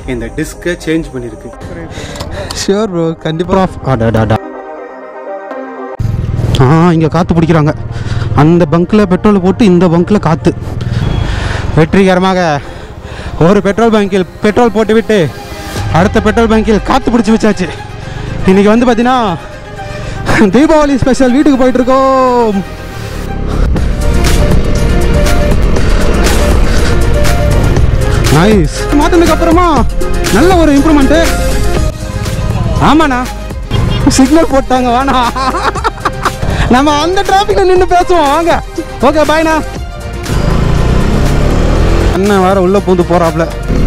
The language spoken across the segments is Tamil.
இந்த டிஸ்கை சேஞ்ச் பண்ணியிருக்கு ஷியோர் ப்ரோ கண்டிப்பாக ஆஃப் அடாடாடா ஆ இங்கே காற்று பிடிக்கிறாங்க அந்த பங்க்கில் பெட்ரோல் போட்டு இந்த பங்க்கில் காற்று வெற்றிகரமாக ஒரு பெட்ரோல் பங்கில் பெட்ரோல் போட்டு விட்டு அடுத்த பெட்ரோல் பங்கில் காற்று பிடிச்சி வச்சாச்சு இன்னைக்கு வந்து பார்த்தீங்கன்னா தீபாவளி ஸ்பெஷல் வீட்டுக்கு போயிட்டு இருக்கோம் நைஸ் மாற்றினதுக்கு அப்புறமா நல்ல ஒரு இம்ப்ரூவ்மெண்ட்டு ஆமாண்ணா சிக்னல் போட்டாங்க வாண்ணா நம்ம அந்த டிராஃபிக்ல நின்று பேசுவோம் வாங்க ஓகே பாய்ண்ணா அண்ணன் வேற உள்ள பூந்து போறாப்ல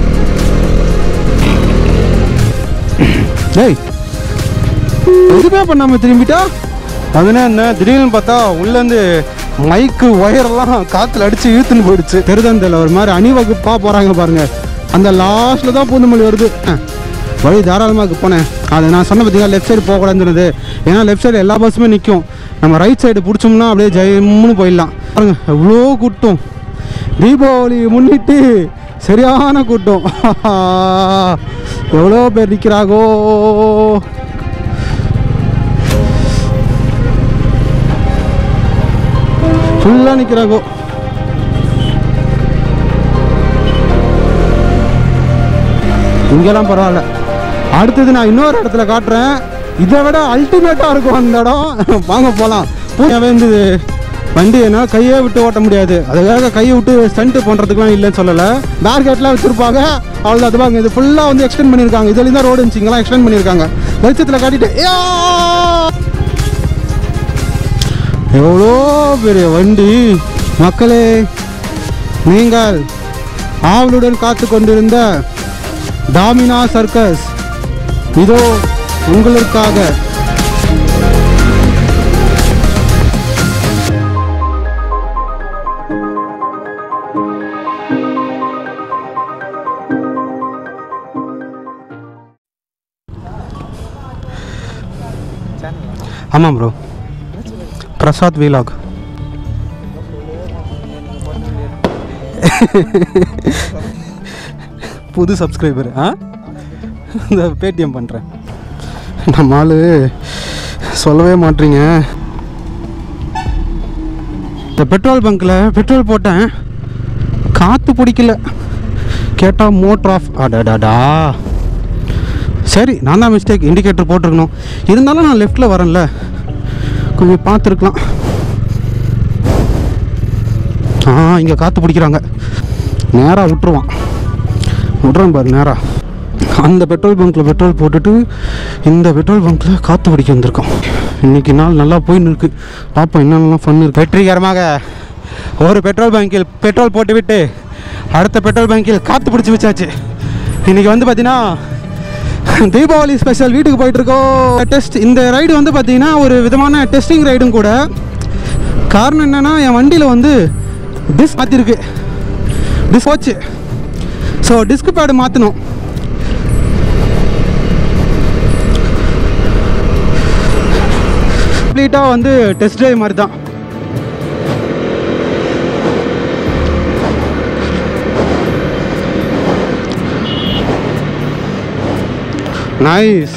டேய் எதுவுமே பண்ணாம திரும்பிட்டா அதுனா என்ன திடீர்னு பார்த்தா உள்ளேருந்து மைக்கு ஒயரெல்லாம் காற்றுல அடிச்சு இழுத்துன்னு போயிடுச்சு தெருதந்தில் ஒரு மாதிரி அணிவகுப்பாக போகிறாங்க பாருங்க அந்த லாஸ்ட்டில் தான் பூந்தமல்லி வருது அஹ், வழி தாராளமாக போனேன் அது நான் சொன்ன பார்த்தீங்கன்னா லெஃப்ட் சைடு போகக்கூடாதுன்றது ஏன்னா லெஃப்ட் சைடு எல்லா பஸ்ஸுமே நிற்கும் நம்ம ரைட் சைடு பிடிச்சோம்னா அப்படியே ஜெயம்னு போயிடலாம் பாருங்க எவ்வளோ கூட்டம் தீபாவளி முன்னிட்டு சரியான கூட்டம் எவ்வளோ பேர் நிற்கிறாகோ ஃபுல்லாக நிற்கிறாங்கோ இங்கெல்லாம் பரவாயில்ல அடுத்தது நான் இன்னொரு இடத்துல காட்டுறேன் இதை விட அல்டிமேட்டாக இருக்கும் அந்த இடம் வாங்க போகலாம் பூஜாவே இருந்தது வண்டி என்ன கையே விட்டு ஓட்ட முடியாது அதுக்காக கையை விட்டு ஸ்டண்ட் பண்ணுறதுக்குலாம் இல்லைன்னு சொல்லலை பேர்கேட்லாம் வச்சுருப்பாங்க அவ்வளோ அது பாருங்க இது ஃபுல்லாக வந்து எக்ஸ்டெண்ட் பண்ணியிருக்காங்க இதுலேயும் தான் ரோடு இருந்துச்சு இங்கெல்லாம் எக்ஸ்டெண்ட் பண்ணியிருக்காங்க வெளிச்சத்தில் காட்டிட்டு ஏ எவ்வளோ பெரிய வண்டி மக்களே நீங்கள் ஆவலுடன் காத்து கொண்டிருந்த டாமினா சர்க்கஸ் இதோ உங்களுக்காக ஆமாம் ப்ரோ பிரசாத் வீலாக் புது சப்ஸ்கிரைபர் ஆ இந்த பேடிஎம் பண்ணுறேன் நம்ம ஆளு சொல்லவே மாட்டீங்க இந்த பெட்ரோல் பங்க்கில் பெட்ரோல் போட்டேன் காற்று பிடிக்கல கேட்டால் மோட்டர் ஆஃப் அடடாடா சரி நான் தான் மிஸ்டேக் இண்டிகேட்டர் போட்டிருக்கணும் இருந்தாலும் நான் லெஃப்ட்டில் வரேன்ல கொஞ்சம் பார்த்துருக்கலாம் ஆ இங்கே காற்று பிடிக்கிறாங்க நேராக விட்டுருவான் விட்றேன் பாரு நேராக அந்த பெட்ரோல் பங்க்கில் பெட்ரோல் போட்டுட்டு இந்த பெட்ரோல் பங்க்கில் காற்று பிடிக்க வந்திருக்கோம் இன்னைக்கு நாள் நல்லா போயின்னு இருக்கு பார்ப்போம் என்னென்னலாம் ஃபன் இருக்கு வெற்றிகரமாக ஒரு பெட்ரோல் பங்கில் பெட்ரோல் போட்டு விட்டு அடுத்த பெட்ரோல் பங்கில் காற்று பிடிச்சி வச்சாச்சு இன்னைக்கு வந்து பார்த்தீங்கன்னா தீபாவளி ஸ்பெஷல் வீட்டுக்கு போயிட்டு இருக்கோம் டெஸ்ட் இந்த ரைடு வந்து பார்த்தீங்கன்னா ஒரு விதமான டெஸ்டிங் ரைடும் கூட காரணம் என்னன்னா என் வண்டியில் வந்து டிஸ்க் மாற்றிருக்கு டிஸ்க் போச்சு ஸோ டிஸ்க் பேடு மாற்றணும் கம்ப்ளீட்டாக வந்து டெஸ்ட் ட்ரைவ் மாதிரி தான் நைஸ்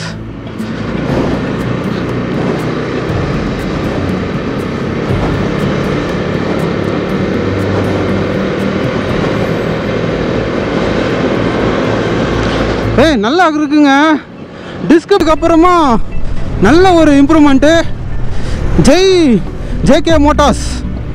ஏய் நல்லா இருக்குங்க டிஸ்குக்கு அப்புறமா நல்ல ஒரு இம்ப்ரூவ்மெண்ட்டு ஜெய் ஜேகே மோட்டார்ஸ்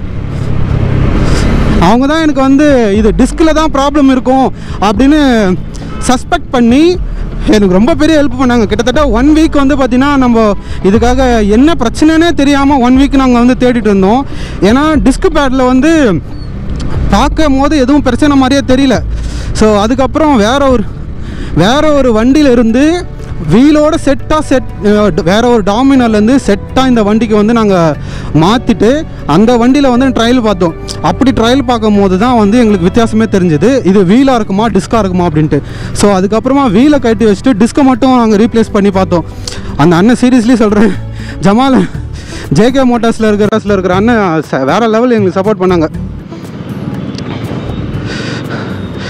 அவங்க தான் எனக்கு வந்து இது டிஸ்கில் தான் ப்ராப்ளம் இருக்கும் அப்படின்னு சஸ்பெக்ட் பண்ணி எனக்கு ரொம்ப பெரிய ஹெல்ப் பண்ணாங்க கிட்டத்தட்ட ஒன் வீக் வந்து பார்த்தீங்கன்னா நம்ம இதுக்காக என்ன பிரச்சனைனே தெரியாமல் ஒன் வீக் நாங்கள் வந்து தேடிட்டு இருந்தோம் ஏன்னா டிஸ்க் பேடில் வந்து பார்க்கும் போது எதுவும் பிரச்சனை மாதிரியே தெரியல ஸோ அதுக்கப்புறம் வேற ஒரு வேற ஒரு வண்டியில இருந்து வீலோட செட்டாக செட் வேற ஒரு டாமினர்லேருந்து செட்டாக இந்த வண்டிக்கு வந்து நாங்கள் மாற்றிட்டு அந்த வண்டியில் வந்து ட்ரையல் பார்த்தோம் அப்படி ட்ரையல் பார்க்கும் போது தான் வந்து எங்களுக்கு வித்தியாசமே தெரிஞ்சது இது வீலாக இருக்குமா டிஸ்காக இருக்குமா அப்படின்ட்டு ஸோ அதுக்கப்புறமா வீலை கட்டி வச்சுட்டு டிஸ்கை மட்டும் நாங்கள் ரீப்ளேஸ் பண்ணி பார்த்தோம் அந்த அண்ணன் சீரியஸ்லி சொல்கிறேன் ஜமால் ஜேகே மோட்டார்ஸில் இருக்கிற இருக்கிற அண்ணன் ச- வேற லெவல் எங்களுக்கு சப்போர்ட் பண்ணாங்க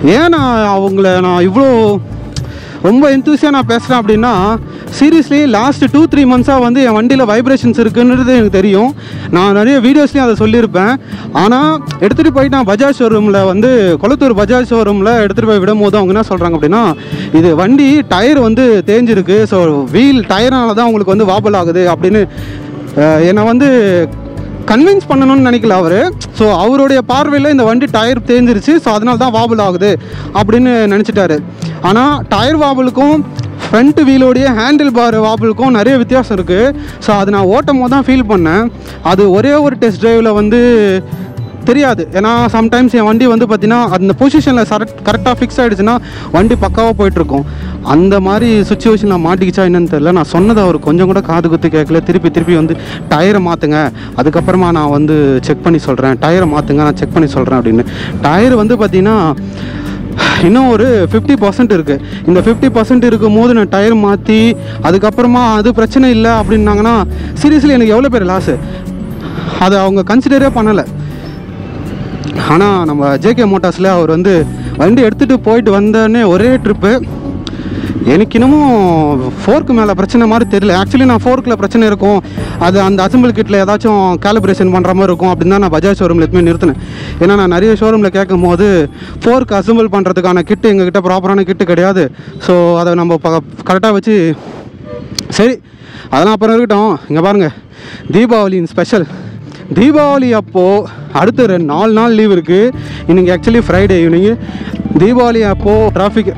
ஏன் நான் அவங்கள நான் இவ்வளோ ரொம்ப எந்தூசியாக நான் பேசுகிறேன் அப்படின்னா சீரியஸ்லி லாஸ்ட் டூ த்ரீ மந்த்ஸாக வந்து என் வண்டியில் வைப்ரேஷன்ஸ் இருக்குன்றது எனக்கு தெரியும் நான் நிறைய வீடியோஸ்லேயும் அதை சொல்லியிருப்பேன் ஆனால் எடுத்துகிட்டு போயிட்டு நான் பஜாஜ் ஷோரூமில் வந்து கொளத்தூர் பஜாஜ் ஷோரூமில் எடுத்துகிட்டு போய் விடும்போது அவங்க என்ன சொல்கிறாங்க அப்படின்னா இது வண்டி டயர் வந்து தேஞ்சிருக்கு ஸோ வீல் டயர்னால தான் உங்களுக்கு வந்து வாபல் ஆகுது அப்படின்னு அஹ், என்னை வந்து கன்வின்ஸ் பண்ணணும்னு நினைக்கல அவர் ஸோ அவருடைய பார்வையில் இந்த வண்டி டயர் தேஞ்சிருச்சு ஸோ அதனால தான் வாபல் ஆகுது அப்படின்னு நினச்சிட்டாரு ஆனால் டயர் வாபலுக்கும் ஃப்ரண்ட் வீலோடைய ஹேண்டில் பார் வாபலுக்கும் நிறைய வித்தியாசம் இருக்குது ஸோ அது நான் ஓட்டும் போது தான் ஃபீல் பண்ணேன் அது ஒரே ஒரு டெஸ்ட் டிரைவில் வந்து தெரியாது ஏன்னா சம்டைம்ஸ் என் வண்டி வந்து பார்த்தீங்கன்னா அந்த பொசிஷனில் சரட் கரெக்டாக ஃபிக்ஸ் ஆகிடுச்சுன்னா வண்டி பக்காவாக போயிட்டுருக்கும் அந்த மாதிரி சுச்சுவேஷனில் மாட்டிக்கிச்சா என்னன்னு தெரியல நான் சொன்னதை அவர் கொஞ்சம் கூட காது குத்து கேட்கல திருப்பி திருப்பி வந்து டயரை மாற்றுங்க அதுக்கப்புறமா நான் வந்து செக் பண்ணி சொல்கிறேன் டயரை மாற்றுங்க நான் செக் பண்ணி சொல்கிறேன் அப்படின்னு டயர் வந்து பார்த்தீங்கன்னா இன்னும் ஒரு ஃபிஃப்டி பர்சன்ட் இருக்குது இந்த ஃபிஃப்டி பர்சன்ட் இருக்கும் போது நான் டயர் மாற்றி அதுக்கப்புறமா அது பிரச்சனை இல்லை அப்படின்னாங்கன்னா சீரியஸ்லி எனக்கு எவ்வளோ பேர் லாஸு அதை அவங்க கன்சிடரே பண்ணலை ஆனால் நம்ம ஜேகே மோட்டார்ஸில் அவர் வந்து வண்டி எடுத்துகிட்டு போயிட்டு வந்தோடனே ஒரே ட்ரிப்பு எனக்கு இன்னமும் ஃபோர்க்கு மேலே பிரச்சனை மாதிரி தெரியல ஆக்சுவலி நான் ஃபோர்க்கில் பிரச்சனை இருக்கும் அது அந்த அசம்பிள் கிட்டில் ஏதாச்சும் கேலிப்ரேஷன் பண்ணுற மாதிரி இருக்கும் அப்படின்னு தான் நான் பஜாஜ் ஷோரூமில் எதுவுமே நிறுத்தினேன் ஏன்னா நான் நிறைய ஷோரூமில் கேட்கும் போது ஃபோர்க் அசம்பிள் பண்ணுறதுக்கான கிட்டு எங்ககிட்ட ப்ராப்பரான கிட்டு கிடையாது ஸோ அதை நம்ம கரெக்டாக வச்சு சரி அதெல்லாம் அப்புறம் இருக்கட்டும் இங்கே பாருங்கள் தீபாவளியின் ஸ்பெஷல் தீபாவளி அப்போது அடுத்த ரெண்டு நாலு நாள் லீவ் இருக்குது இன்னைக்கு ஆக்சுவலி ஃப்ரைடே ஈவினிங் தீபாவளி அப்போது டிராஃபிக்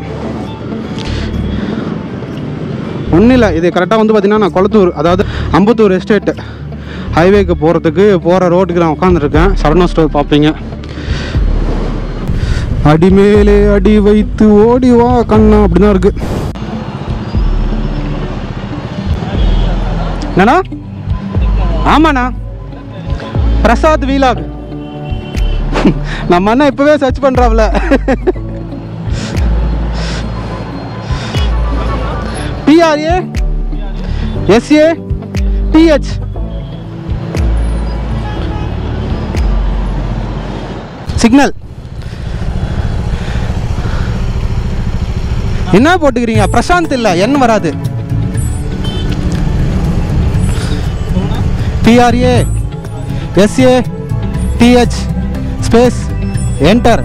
ஒன்றும் இல்லை இது கரெக்டாக வந்து பார்த்தீங்கன்னா நான் கொளத்தூர் அதாவது அம்பத்தூர் எஸ்டேட் ஹைவேக்கு போகிறதுக்கு போகிற ரோட்டுக்கு நான் உட்காந்துருக்கேன் சரணா ஸ்டோர் பார்ப்பீங்க அடி மேலே அடி வைத்து ஓடி வா கண்ணா அப்படி தான் இருக்குது என்னண்ணா ஆமாண்ணா பிரசாத் வீலாக் நம்ம அண்ணா இப்போவே சர்ச் பண்ணுறாப்ல பிஆர்ஏ எஸ்ஏ டிஹெச் சிக்னல் என்ன போட்டுக்கிறீங்க பிரசாந்த் இல்லை என் வராது P R A S A D H space enter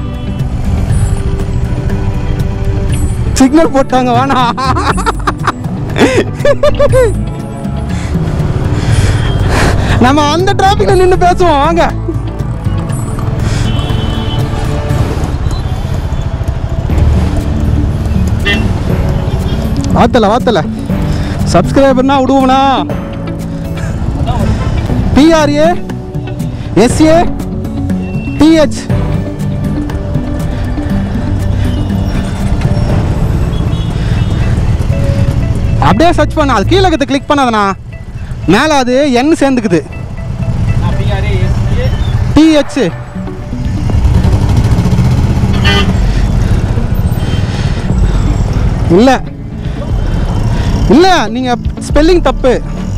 signal போட்டாங்க வேணா நம்ம அந்த டிராஃபிக்ல நின்று பேசுவோம் வாங்க வாத்தல வாத்தல சப்ஸ்கிரைபர்னா விடுவோம்னா பிஆர்ஏ எஸ்ஏ டிஹெச் அப்படியே சர்ச் பண்ண அது கீழே இருக்கிறது கிளிக் பண்ணாதண்ணா மேலே அது என் சேர்ந்துக்குது டிஹெச் இல்லை இல்லை நீங்கள் ஸ்பெல்லிங் தப்பு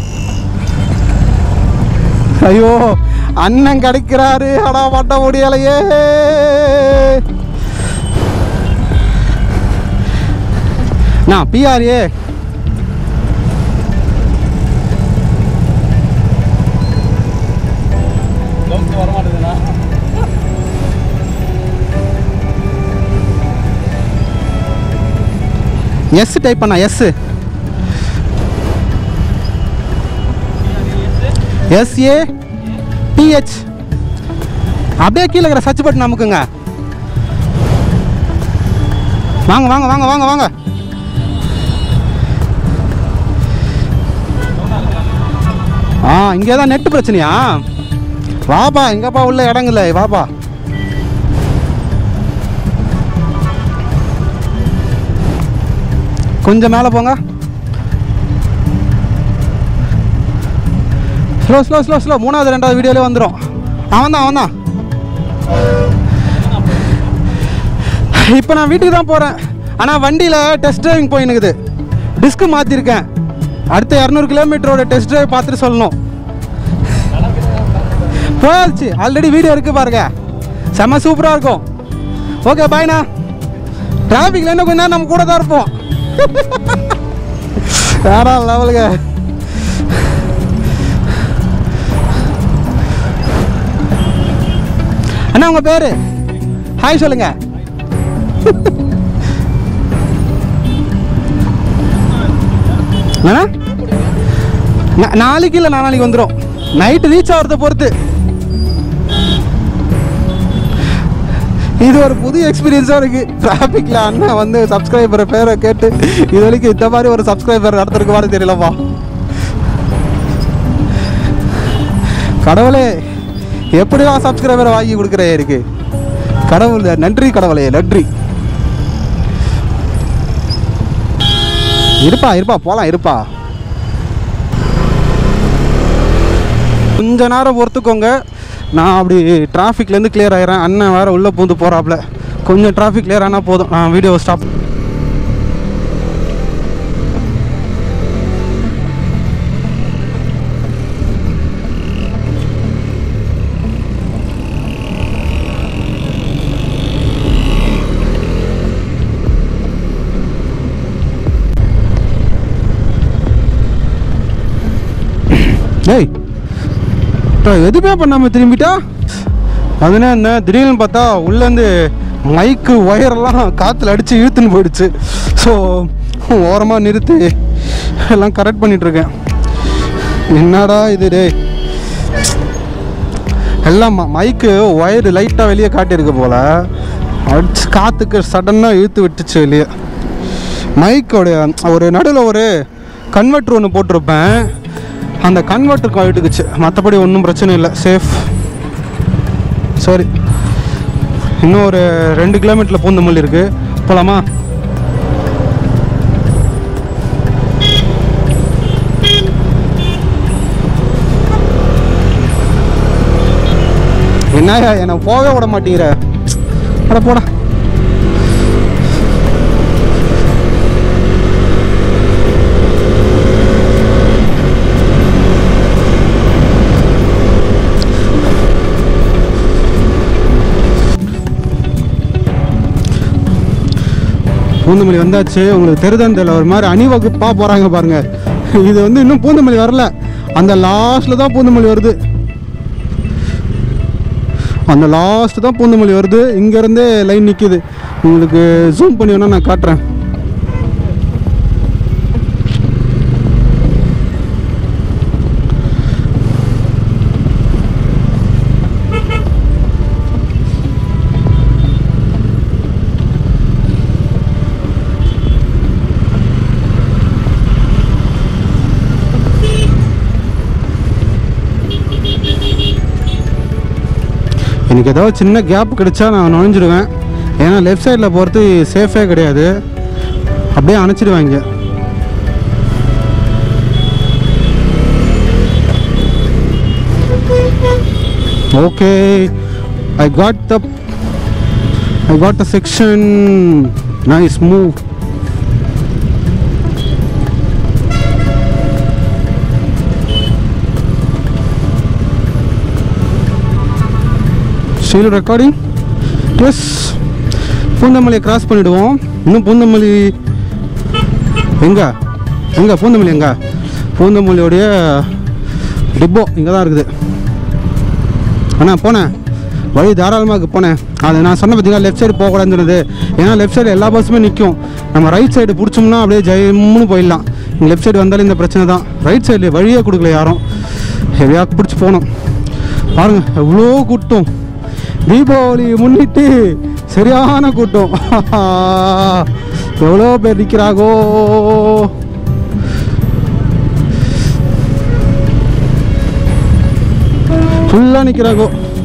ஐயோ அண்ணன் கிடைக்கிறாரு அடா பட்ட முடியலையே நான் பிஆர்ஏ எஸ் டைப் பண்ணா எஸ் எஸ்ஏ டிஹெச் அப்படியே கீழே இருக்கிற சர்ச் பட்டன் அமுக்குங்க வாங்க வாங்க வாங்க வாங்க வாங்க ஆ இங்கே தான் நெட் பிரச்சனையா வாப்பா எங்கப்பா உள்ள இடங்கள்ல வாப்பா கொஞ்சம் மேலே போங்க ஸ்லோ ஸ்லோ ஸ்லோ ஸ்லோ மூணாவது ரெண்டாவது வீடியோலே வந்துடும் அவன் தான் அவன் தான் இப்போ நான் வீட்டுக்கு தான் போகிறேன் ஆனால் வண்டியில் டெஸ்ட் டிரைவிங் போயினுக்குது டிஸ்க்கு மாற்றிருக்கேன் அடுத்த இரநூறு கிலோமீட்டரோட டெஸ்ட் டிரைவ் பார்த்துட்டு சொல்லணும் போயாச்சு ஆல்ரெடி வீடியோ இருக்குது பாருங்க செம்ம சூப்பராக இருக்கும் ஓகே பாய்ண்ணா டிராஃபிக்ல என்ன கொஞ்ச நேரம் நம்ம கூட தான் இருப்போம் வேற லெவலுங்க அண்ணா உங்க பேரு ஹாய் சொல்லுங்க அண்ணா நா- நாளைக்கு இல்லை நாளைக்கு வந்துடும் நைட்டு ரீச் ஆகிறத பொறுத்து இது ஒரு புது எக்ஸ்பீரியன்ஸாக இருக்குது டிராஃபிக்கில் அண்ணன் வந்து சப்ஸ்கிரைபர் பேரை கேட்டு இது வரைக்கும் இந்த மாதிரி ஒரு சப்ஸ்கிரைபர் நடத்துறதுக்கு மாதிரி தெரியலப்பா கடவுளே எப்படிலாம் சப்ஸ்கிரைபரை வாங்கி கொடுக்குற இருக்கு கடவுள் நன்றி கடவுளே நன்றி இருப்பா இருப்பா போகலாம் இருப்பா கொஞ்ச நேரம் பொறுத்துக்கோங்க நான் அப்படி டிராஃபிக்லேருந்து கிளியர் ஆயிடுறேன் அண்ணன் வேறு உள்ளே பூந்து போகிறாப்புல கொஞ்சம் டிராஃபிக் கிளியர் ஆனால் போதும் நான் வீடியோ ஸ்டாப் டேய் டா, எதுவுமே பண்ணாமல் திரும்பிட்டா அதுனா என்ன திடீர்னு பார்த்தா உள்ளேருந்து மைக்கு ஒயரெல்லாம் காற்றுல அடித்து இழுத்துன்னு போயிடுச்சு ஸோ ஓரமாக நிறுத்தி எல்லாம் கரெக்ட் பண்ணிகிட்ருக்கேன் என்னடா இது டேய் எல்லாம் ம- மைக்கு ஒயர் லைட்டாக வெளியே காட்டியிருக்கு போல் அடிச்சு காற்றுக்கு சடனாக இழுத்து விட்டுச்சு வெளியே மைக்கோடைய ஒரு நடுவில் ஒரு கன்வெர்ட்ரு ஒன்று போட்டிருப்பேன் அந்த கன்வெர்ட்டர் கழட்டுக்குச்சு மற்றபடி ஒன்றும் பிரச்சனை இல்லை சேஃப் சரி இன்னும் ஒரு ரெண்டு கிலோமீட்டரில் பூந்தமல்லி இருக்குது போகலாமா என்னய்யா என்னை போகவே விட மாட்டேங்கிற அட போடா பூந்தமல்லி வந்தாச்சு உங்களுக்கு தெரியுதான்னு தெரியல ஒரு மாதிரி அணிவகுப்பாக போகிறாங்க பாருங்க இது வந்து இன்னும் பூந்தமல்லி வரல அந்த லாஸ்ட்டில் தான் பூந்தமல்லி வருது அந்த லாஸ்ட் தான் பூந்தமல்லி வருது இங்கேருந்தே லைன் நிற்கிது உங்களுக்கு ஜூம் பண்ணி வேணா நான் காட்டுறேன் எனக்கு ஏதாவது சின்ன கேப் கிடைச்சா நான் நுழைஞ்சிடுவேன் ஏன்னா லெஃப்ட் சைடில் போகிறது சேஃபே கிடையாது அப்படியே அணைச்சிடுவாங்க okay I got the I got the section nice move still recording yes பூந்தமல்லியை கிராஸ் பண்ணிவிடுவோம் இன்னும் பூந்தமல்லி எங்கே எங்கே பூந்தமல்லி எங்கே பூந்தமல்லியோடைய டிப்போ இங்கே தான் இருக்குது அண்ணா போனேன் வழி தாராளமாக போனேன் அது நான் சொன்ன பார்த்தீங்கன்னா லெஃப்ட் சைடு போகக்கூடாதுன்னு சொன்னது ஏன்னா லெஃப்ட் சைடு எல்லா பஸ்ஸுமே நிற்கும் நம்ம ரைட் சைடு பிடிச்சோம்னா அப்படியே ஜெயம்னு போயிடலாம் இங்கே லெஃப்ட் சைடு வந்தாலும் இந்த பிரச்சனை தான் ரைட் சைடில் வழியே கொடுக்கல யாரும் ஹெவியாக பிடிச்சி போகணும் பாருங்க எவ்வளோ கூட்டம் தீபாவளி முன்னிட்டு சரியான கூட்டம் எவ்வளோ பேர் நிற்கிறாகோ ஃபுல்லாக நிற்கிறாகோ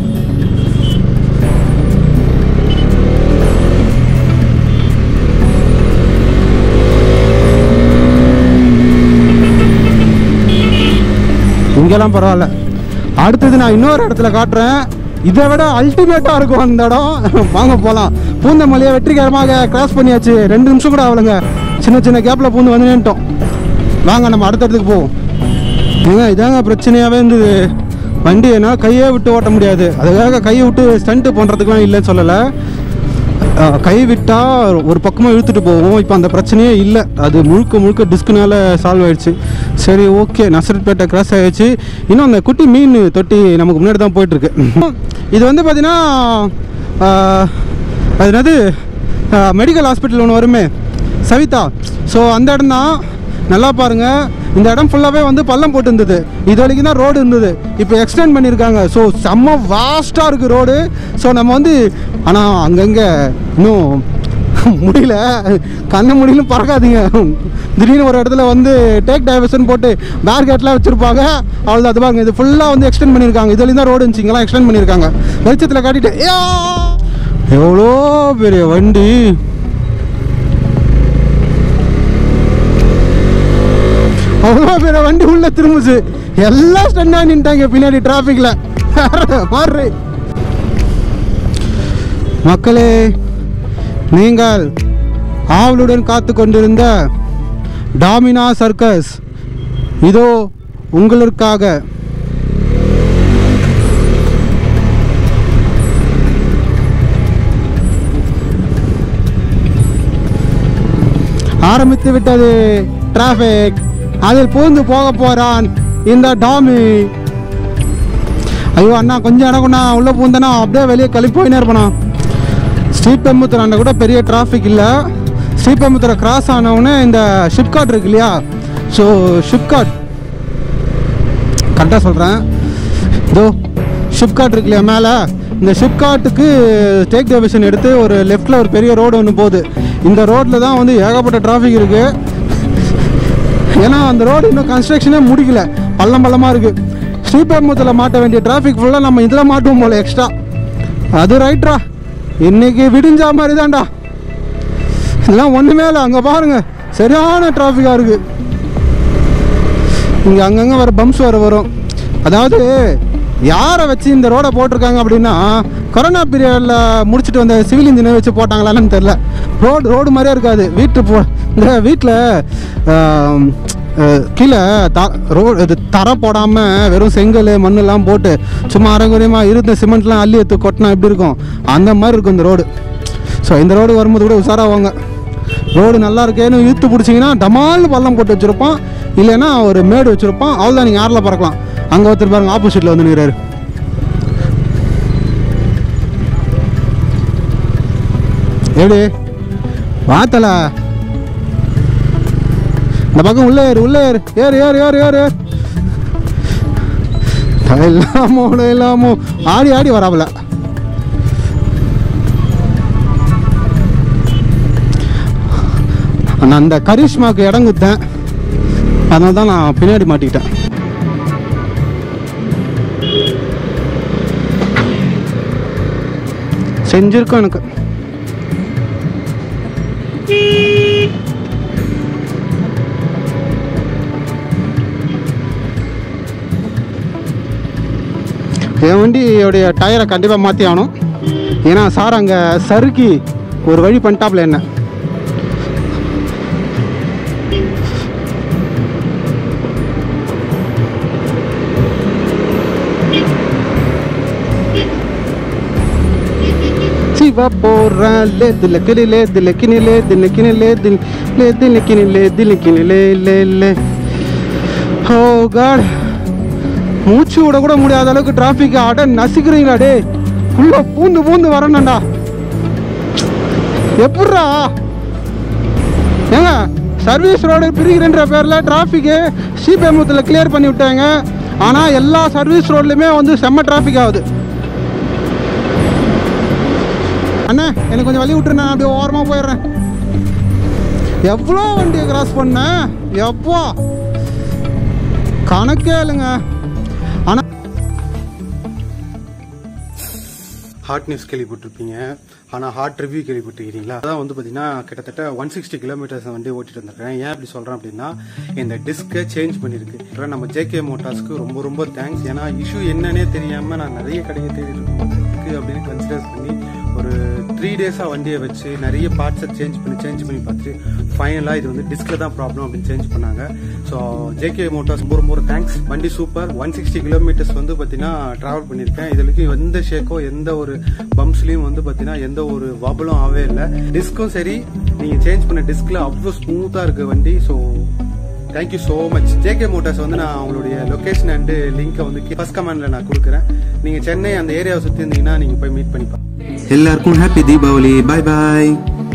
இங்கெல்லாம் பரவாயில்ல அடுத்தது நான் இன்னொரு இடத்துல காட்டுறேன் இதை விட அல்டிமேட்டாக இருக்கும் அந்த இடம் வாங்க போகலாம் பூந்தமல்லியை வெற்றிகரமாக கிராஸ் பண்ணியாச்சு ரெண்டு நிமிஷம் கூட ஆகலைங்க சின்ன சின்ன கேப்பில் பூந்து வந்து நின்ட்டோம் வாங்க நம்ம அடுத்த இடத்துக்கு போவோம் ஏங்க இதாங்க பிரச்சனையாகவே இருந்தது வண்டி என்னால் கையே விட்டு ஓட்ட முடியாது அதுக்காக கையை விட்டு ஸ்டண்ட்டு பண்ணுறதுக்குலாம் இல்லைன்னு சொல்லலை அஹ், கை விட்டால் ஒரு பக்கமாக இழுத்துட்டு போவோம் இப்போ அந்த பிரச்சனையே இல்லை அது முழுக்க முழுக்க டிஸ்க்குனால சால்வ் ஆயிடுச்சு சரி ஓகே நசரட்பேட்டை கிராஸ் ஆயிடுச்சு இன்னும் அந்த குட்டி மீன் தொட்டி நமக்கு முன்னாடி தான் போயிட்டுருக்கு இது வந்து பார்த்தீங்கன்னா அஹ், அது என்னது மெடிக்கல் ஹாஸ்பிட்டல் ஒன்று வருமே சவிதா ஸோ அந்த இடம் தான் நல்லா பாருங்க இந்த இடம் ஃபுல்லாகவே வந்து பள்ளம் போட்டு இருந்தது இது வரைக்கும் தான் ரோடு இருந்தது இப்போ எக்ஸ்டெண்ட் பண்ணியிருக்காங்க ஸோ செம்ம வாஸ்ட்டாக இருக்குது ரோடு ஸோ நம்ம வந்து ஆனால் அங்கங்கே இன்னும் முடியல கண்ண முடியல பறக்காதீங்க திடீர்னு ஒரு இடத்துல வந்து டேக் டைவர்ஷன் போட்டு பேர்கேட்லாம் வச்சுருப்பாங்க அவ்வளோ அது பாருங்க இது ஃபுல்லாக வந்து எக்ஸ்டெண்ட் பண்ணியிருக்காங்க இது வரைக்கும் தான் ரோடு இருந்துச்சு இங்கெல்லாம் எக்ஸ்டெண்ட் பண்ணியிருக்காங்க வெளிச்சத்தில் காட்டிட்டு ஏ எவ்வளோ பெரிய வண்டி அவ்வளோ பெரிய வண்டி உள்ள திரும்புச்சு எல்லாம் ஸ்டன்னா நின்ட்டாங்க பின்னாடி டிராஃபிக்ல மாறு மக்களே நீங்கள் ஆவலுடன் காத்து கொண்டிருந்த டாமினா சர்க்கஸ் இதோ உங்களுக்காக ஆரம்பித்து விட்டது டிராஃபிக் அதில் பூந்து போக போறான் இந்த டாமி ஐயோ அண்ணா கொஞ்சம் இடக்குண்ணா உள்ளே பூந்தனா அப்படியே வெளியே கழிப்பு போயினே இருப்பண்ணா ஸ்ரீபெரும்புத்தூர் கூட பெரிய டிராஃபிக் இல்லை ஸ்ரீபெரும்புத்தூரை கிராஸ் ஆனவுடனே இந்த ஷிப்காட் இருக்கு இல்லையா ஸோ ஷிப்காட் கரெக்டாக சொல்கிறேன் இதோ ஷிப்காட் இருக்கு இல்லையா மேலே இந்த ஷிப்காட்டுக்கு டேக் டெவிஷன் எடுத்து ஒரு லெஃப்டில் ஒரு பெரிய ரோடு ஒன்று போகுது இந்த ரோட்டில் தான் வந்து ஏகப்பட்ட டிராஃபிக் இருக்குது ஏன்னா அந்த ரோடு இன்னும் கன்ஸ்ட்ரக்ஷனே முடிக்கல பள்ளம் பள்ளமாக இருக்குது ஸ்ரீபெரும்புத்தில் மாட்ட வேண்டிய டிராஃபிக் ஃபுல்லாக நம்ம இதில் மாட்டுவோம் போல எக்ஸ்ட்ரா அது ரைட்ரா இன்னைக்கு விடிஞ்சா மாதிரி தான்டா இதெல்லாம் ஒன்றுமே இல்லை அங்கே பாருங்க சரியான டிராஃபிக்காக இருக்குது இங்கே அங்கங்கே வர பம்ப்ஸ் வர வரும் அதாவது யாரை வச்சு இந்த ரோடை போட்டிருக்காங்க அப்படின்னா கொரோனா பீரியடில் முடிச்சுட்டு வந்த சிவில் இன்ஜினியர் வச்சு போட்டாங்களான்னு தெரில ரோடு ரோடு மாதிரியே இருக்காது வீட்டு போ இந்த வீட்டில் கீழே த ரோடு இது தரை போடாமல் வெறும் செங்கல் மண்ணெல்லாம் போட்டு சும்மா அரைகுறையமாக இருந்த சிமெண்ட்லாம் அள்ளி எடுத்து கொட்டினா எப்படி இருக்கும் அந்த மாதிரி இருக்கும் இந்த ரோடு ஸோ இந்த ரோடு வரும்போது கூட உஷாராவாங்க ரோடு நல்லா இருக்கேன்னு இழுத்து பிடிச்சிங்கன்னா டமால்னு பள்ளம் போட்டு வச்சுருப்பான் இல்லைன்னா ஒரு மேடு வச்சுருப்பான் அவ்வளோதான் நீங்கள் யாரில் பறக்கலாம் அங்கே ஒருத்தர் பாருங்க ஆப்போசிட்டில் வந்து நிற்கிறாரு எப்படி வாத்தல இந்த பக்கம் உள்ளே ஏறு உள்ளே ஏறு ஏறு ஏறு ஏறு ஏறு ஏறு இல்லாமோ இல்லாமோ ஆடி ஆடி வராமல நான் அந்த கரிஷ்மாக்கு இடம் கொடுத்தேன் அதனால தான் நான் பின்னாடி மாட்டிக்கிட்டேன் செஞ்சிருக்கோம் எனக்கு என் வண்டியோடைய டயரை கண்டிப்பாக மாற்றி ஆகணும் ஏன்னா சார் அங்கே சறுக்கி ஒரு வழி பண்ணிட்டாப்ல என்ன சிவா போடுறேன் லே தில்ல கிளி லே தில்ல கிணி லே தில்ல கிணி லே தில் லே தில்ல கிணி லே தில்ல கிணி லே லே லே ஓ காட் மூச்சு விட கூட முடியாத அளவுக்கு டிராஃபிக் அட நசிக்கிறீங்களா டே உள்ள பூந்து பூந்து வரணும்டா எப்பட்றா ஏங்க சர்வீஸ் ரோடு பிரிக்கிறன்ற பேரில் டிராஃபிக்கு ஸ்ரீபெரும்புத்தில் கிளியர் பண்ணி விட்டாங்க ஆனால் எல்லா சர்வீஸ் ரோட்லையுமே வந்து செம்ம டிராஃபிக் ஆகுது அண்ணா எனக்கு கொஞ்சம் வழி விட்டுரு நான் அப்படியே ஓரமாக போயிடுறேன் எவ்வளோ வண்டியை கிராஸ் பண்ணேன் எப்போ கணக்கே இல்லைங்க ஆனால் ஹாட் நியூஸ் கேள்விப்பட்டிருப்பீங்க ஆனால் ஹாட் ரிவ்யூ கேள்விப்பட்டிருக்கீங்களா அதான் வந்து பார்த்தீங்கன்னா கிட்டத்தட்ட ஒன் சிக்ஸ்டி கிலோமீட்டர்ஸ் வண்டி ஓட்டிட்டு வந்திருக்கேன் ஏன் அப்படி சொல்கிறேன் அப்படின்னா இந்த டிஸ்கை சேஞ்ச் பண்ணியிருக்கு அப்புறம் நம்ம ஜேகே மோட்டார்ஸ்க்கு ரொம்ப ரொம்ப தேங்க்ஸ் ஏன்னா இஷ்யூ என்னன்னே தெரியாமல் நான் நிறைய கடையை தேடி இருக்கு அப்படின்னு கன்சிடர் பண்ணி ஒரு த்ரீ டேஸாக வண்டியை வச்சு நிறைய பார்ட்ஸை சேஞ்ச் பண்ணி சேஞ்ச் பண்ணி பார்த்துட்டு ஃபைனலாக இது வந்து டிஸ்கில் தான் ப்ராப்ளம் அப்படின்னு சேஞ்ச் பண்ணாங்க ஸோ ஜேகே மோட்டார்ஸ் ரொம்ப ரொம்ப தேங்க்ஸ் வண்டி சூப்பர் ஒன் சிக்ஸ்டி கிலோமீட்டர்ஸ் வந்து பார்த்தீங்கன்னா ட்ராவல் பண்ணியிருக்கேன் இதுலக்கு எந்த ஷேக்கோ எந்த ஒரு பம்ப்ஸ்லையும் வந்து பார்த்தீங்கன்னா எந்த ஒரு வபலும் ஆகவே இல்லை டிஸ்க்கும் சரி நீங்கள் சேஞ்ச் பண்ண டிஸ்கில் அவ்வளோ ஸ்மூத்தாக இருக்கு வண்டி so thank you so much JK motors வந்து நான் அவங்களுடைய லொகேஷன் அண்டு லிங்கை வந்து ஃபர்ஸ்ட் கமெண்ட்ல நான் கொடுக்குறேன் நீங்கள் சென்னை அந்த ஏரியாவை சுற்றி இருந்தீங்கன்னா நீங்கள் போய் மீட் பண்ணி பாருங்க எல்லாருக்கும் ஹாப்பி தீபாவளி பாய் பாய்